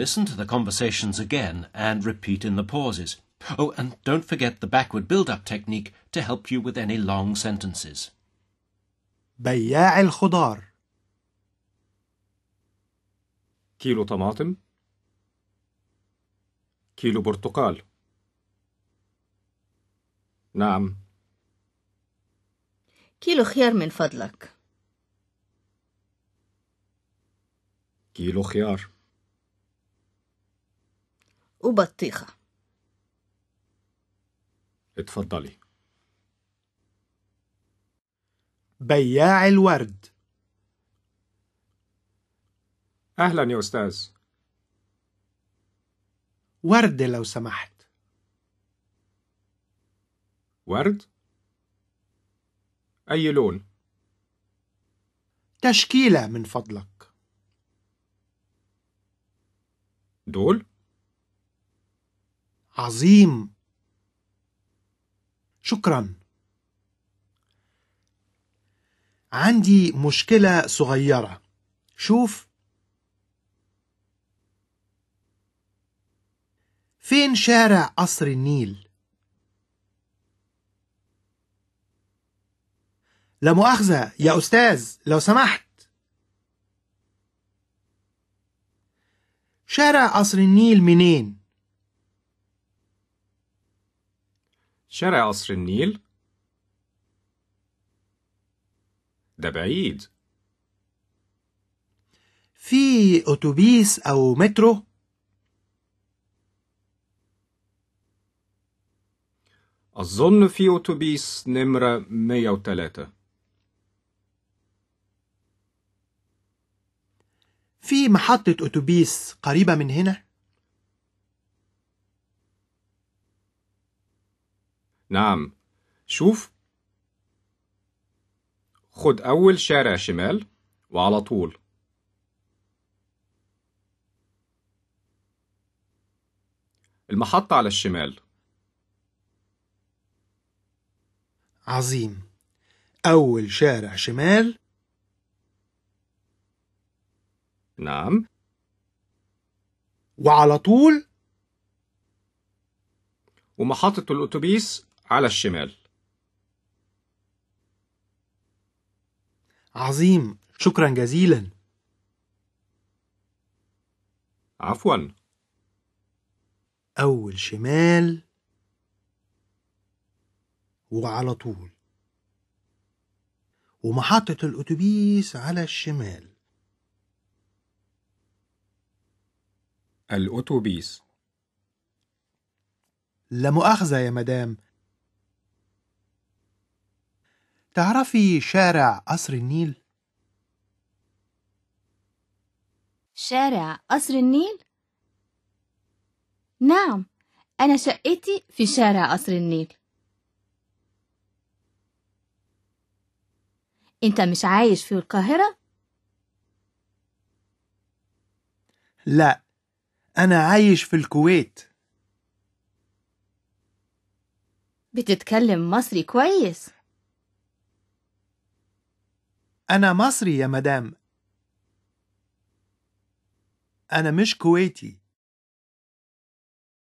listen to the conversations again and repeat in the pauses. Oh, and don't forget the backward build-up technique to help you with any long sentences. بياع الخضار كيلو طماطم كيلو برتقال نعم كيلو خيار من فضلك كيلو خيار وبطيخة اتفضلي بياع الورد أهلا يا أستاذ ورد لو سمحت ورد أي لون تشكيلة من فضلك دول عظيم شكرا عندي مشكلة صغيرة شوف فين شارع قصر النيل لا مؤاخذة يا أستاذ لو سمحت شارع قصر النيل منين؟ شارع قصر النيل ده بعيد في أتوبيس أو مترو؟ أظن في أتوبيس نمرة 103 في محطة أتوبيس قريبة من هنا؟ نعم شوف خد أول شارع شمال وعلى طول المحطة على الشمال عظيم أول شارع شمال نعم وعلى طول ومحطة الأتوبيس على الشمال عظيم شكرا جزيلا عفوا أول شمال وعلى طول ومحطة الأتوبيس على الشمال الأتوبيس لا مؤاخذة يا مدام تعرفي شارع قصر النيل؟ شارع قصر النيل؟ نعم أنا شقتي في شارع قصر النيل أنت مش عايش في القاهرة؟ لا أنا عايش في الكويت بتتكلم مصري كويس أنا مصري يا مدام أنا مش كويتي